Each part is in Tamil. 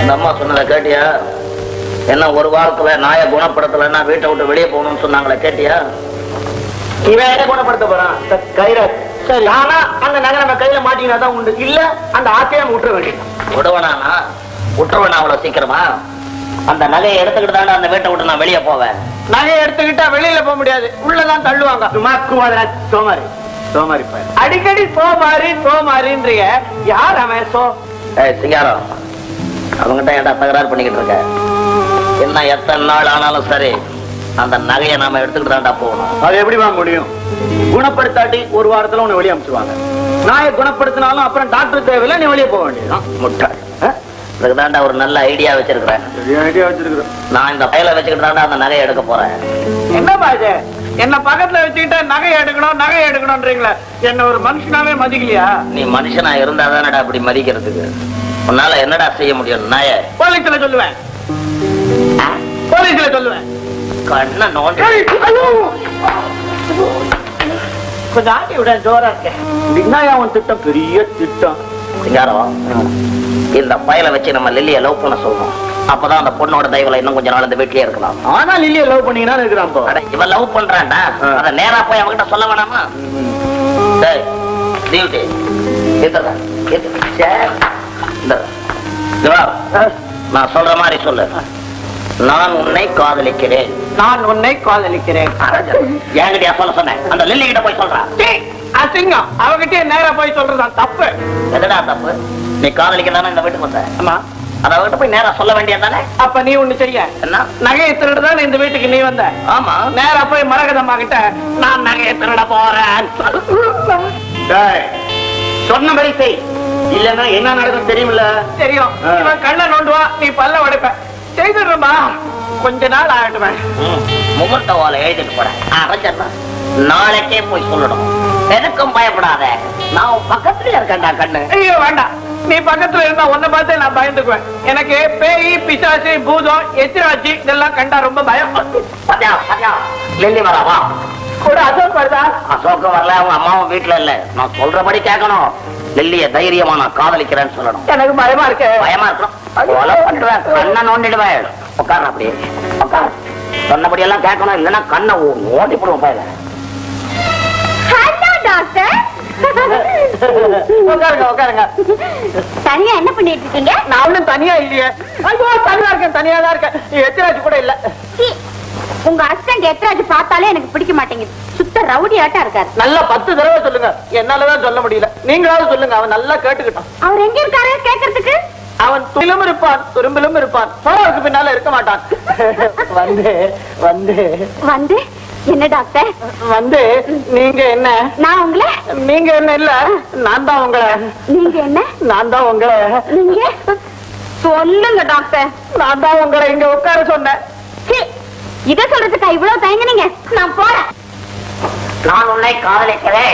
எங்க அம்மா சொன்னதை கேட்டியா என்ன ஒரு வாரத்துல நாயை குணப்படுத்தலைன்னா வீட்டை விட்டு வெளியே போகணும்னு சொன்னாங்களே கேட்டியா இவன் என்ன குணப்படுத்த போறான் கயிறு சரி ஆனா அந்த நகை நம்ம கையில மாட்டினா தான் உண்டு இல்ல அந்த ஆசையை நம்ம விட்டுற வேண்டியது விடுவனானா விட்டுருவனா அவ்வளவு சீக்கிரமா அந்த நகையை எடுத்துக்கிட்டு தானே அந்த வீட்டை விட்டு நான் வெளியே போவேன் நகையை எடுத்துக்கிட்டா வெளியில போக முடியாது உள்ளதான் தள்ளுவாங்க சும்மா குமார சோமாரி சோமாரி அடிக்கடி சோமாரி சோமாரின்றீங்க யார் அவன் சோ ஏய் சிங்காரம் அவங்ககிட்ட ஏன்டா தகராறு பண்ணிக்கிட்டு இருக்க என்ன எத்தனை நாள் ஆனாலும் சரி அந்த நகையை நாம எடுத்துக்கிட்டு தான்டா போகணும் அது எப்படி வாங்க முடியும் குணப்படுத்தாட்டி ஒரு வாரத்துல உன்னை வெளியே அனுப்பிச்சுவாங்க நாயை குணப்படுத்தினாலும் அப்புறம் டாக்டர் தேவையில்லை நீ வெளியே போக வேண்டியதுதான் முட்டாள் இதுக்கு தான்டா ஒரு நல்ல ஐடியா வச்சிருக்கிறேன் ஐடியா வச்சிருக்கிறேன் நான் இந்த பையில வச்சுக்கிட்டு தான்டா அந்த நகையை எடுக்க போறேன் என்னப்பா இது என்ன பக்கத்துல வச்சுக்கிட்டு நகை எடுக்கணும் நகை எடுக்கணும்ன்றீங்களே என்ன ஒரு மனுஷனாவே மதிக்கலையா நீ மனுஷனா இருந்தா தானடா அப்படி மதிக்கிறதுக்கு உன்னால என்னடா செய்ய முடியும் நாய போலீஸ்ல சொல்லுவேன் போலீஸ்ல சொல்லுவேன் கண்ண நோண்டி கொஞ்சம் ஆட்டி விட ஜோரா இருக்கேன் விநாயகன் திட்டம் பெரிய திட்டம் சிங்காரம் இந்த பயலை வச்சு நம்ம லில்லியை லவ் பண்ண சொல்லணும் அப்பதான் அந்த பொண்ணோட தயவுல இன்னும் கொஞ்ச நாள் இந்த வீட்லயே இருக்கலாம் ஆனா லில்லிய லவ் பண்ணீங்கன்னா இருக்கிறான் இப்போ. அட, இவன் லவ் பண்றான்டா ஆ. அத நேரா போய் அவன்கிட்ட சொல்ல வேணாமா டேய் டியூட்டி இதுடா இது சே இந்த இவா, நான் சொல்ற மாதிரி சொல்லு நான் உன்னை காதலிக்கிறேன் நான் உன்னை காதலிக்கிறேன் என்கிட்டயா சொல்ல சொன்னேன் அந்த லில்லி கிட்ட போய் சொல்றான் டேய், அசிங்கம் அவகிட்டே நேரா போய் சொல்றதான் தப்பு எதுடா தப்பு நீ காதலிக்கிறதானே இந்த வீட்டுக்கு வந்த ஆமா அத அவகிட்ட போய் நேரா சொல்ல வேண்டியதானே அப்ப நீ ஒண்ணு செய்ய என்ன நகையை திருடுதான் இந்த வீட்டுக்கு நீ வந்த ஆமா நேரா போய் மரகதம்மா கிட்ட நான் நகையை திருட போறேன் டேய், சொன்னபடி செய் இல்லன்னா என்ன நடக்கும் தெரியுமில்ல தெரியும் ஆ. இவன் கண்ணை நோண்டுவான் நீ பல்ல உடைப்ப செய்துடுறா கொஞ்ச நாள் ஆகட்டுமே ம், முகூர்த்த ஓலை எழுதிட்டு போறேன் அரஞ்சன்னா நாளைக்கே போய் சொல்லணும் எதுக்கும் பயப்படாத நான் உன் பக்கத்துல இருக்கேன்டா கண்ணு ஐயோ வேண்டாம் நீ பக்கத்துல இருந்தா உன்னை பார்த்து நான் பயந்துக்குவேன் எனக்கு பேய் பிசாசு பூதம் எத்திராட்சி இதெல்லாம் கண்டா ரொம்ப பயம் சத்யா சத்யா லில்லி வரா வா கூட அசோக் வருதா அசோகம் வரல அவங்க அம்மாவும் வீட்டுல இல்ல நான் சொல்றபடி கேட்கணும் லில்லிய தைரியமா நான் காதலிக்கிறேன்னு சொல்லணும் எனக்கு பயமா இருக்கு பயமா இருக்கணும் கொலை பண்ணுவேன் கண்ணை நோண்டிடுவேன் உட்கார அப்படியே உட்கார சொன்னபடி எல்லாம் கேட்கணும் இல்லைன்னா கண்ணை ஓட்டி போடுவோம் பயில ஹலோ டாக்டர் உட்காருங்க உட்காருங்க தனியா என்ன பண்ணிட்டு இருக்கீங்க நான் ஒண்ணும் தனியா இல்லையே ஐயோ தனியா இருக்கேன் தனியா தான் இருக்கேன் எத்திராட்சி கூட இல்ல சீ, உங்க ஹஸ்பண்ட் எத்தராஜ் பார்த்தாலே எனக்கு பிடிக்க மாட்டேங்குது சுத்த ரவுடி ஆட்டா இருக்காரு நல்லா பத்து தடவை சொல்லுங்க என்னாலதான் சொல்ல முடியல நீங்களாவது சொல்லுங்க அவன் நல்லா கேட்டுக்கிட்டான் அவர் எங்க இருக்காரு கேக்குறதுக்கு அவன் துயிலும் இருப்பான் துரும்பிலும் இருப்பான் சோழருக்கு பின்னால இருக்க மாட்டான் வந்து வந்து வந்து என்ன டாக்டர் வந்து நீங்க என்ன நான் உங்களை நீங்க என்ன இல்ல நான் தான் உங்களை நீங்க என்ன நான் தான் உங்களை நீங்க சொல்லுங்க டாக்டர் நான் தான் உங்களை இங்க உட்கார சொன்னேன் சீ, இத சொல்றதுக்கா இவ்வளவு தயங்குனீங்க நான் போறேன் நான் உன்னை காதலிக்கிறேன்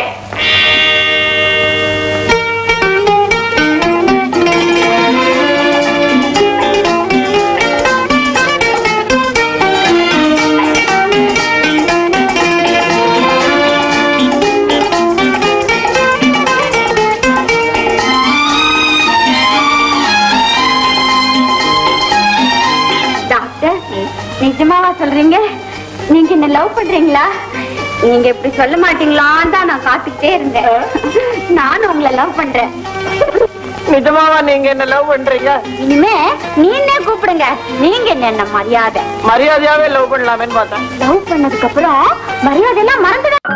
டாக்டர் நிஜமாவா சொல்றீங்க நீங்க என்ன லவ் பண்றீங்களா நீங்க இப்படி சொல்ல மாட்டீங்களான்னு தான் நான் காத்துக்கிட்டே இருந்தேன் நானும் உங்களை லவ் பண்றேன் நிஜமாவா நீங்க என்ன லவ் பண்றீங்க இனிமே நீனே கூப்பிடுங்க நீங்க என்ன என்ன மரியாதை மரியாதையாவே லவ் பண்ணலாமேன்னு பார்த்தேன் லவ் பண்ணதுக்கு அப்புறம் மரியாதை எல்லாம் மறந்துட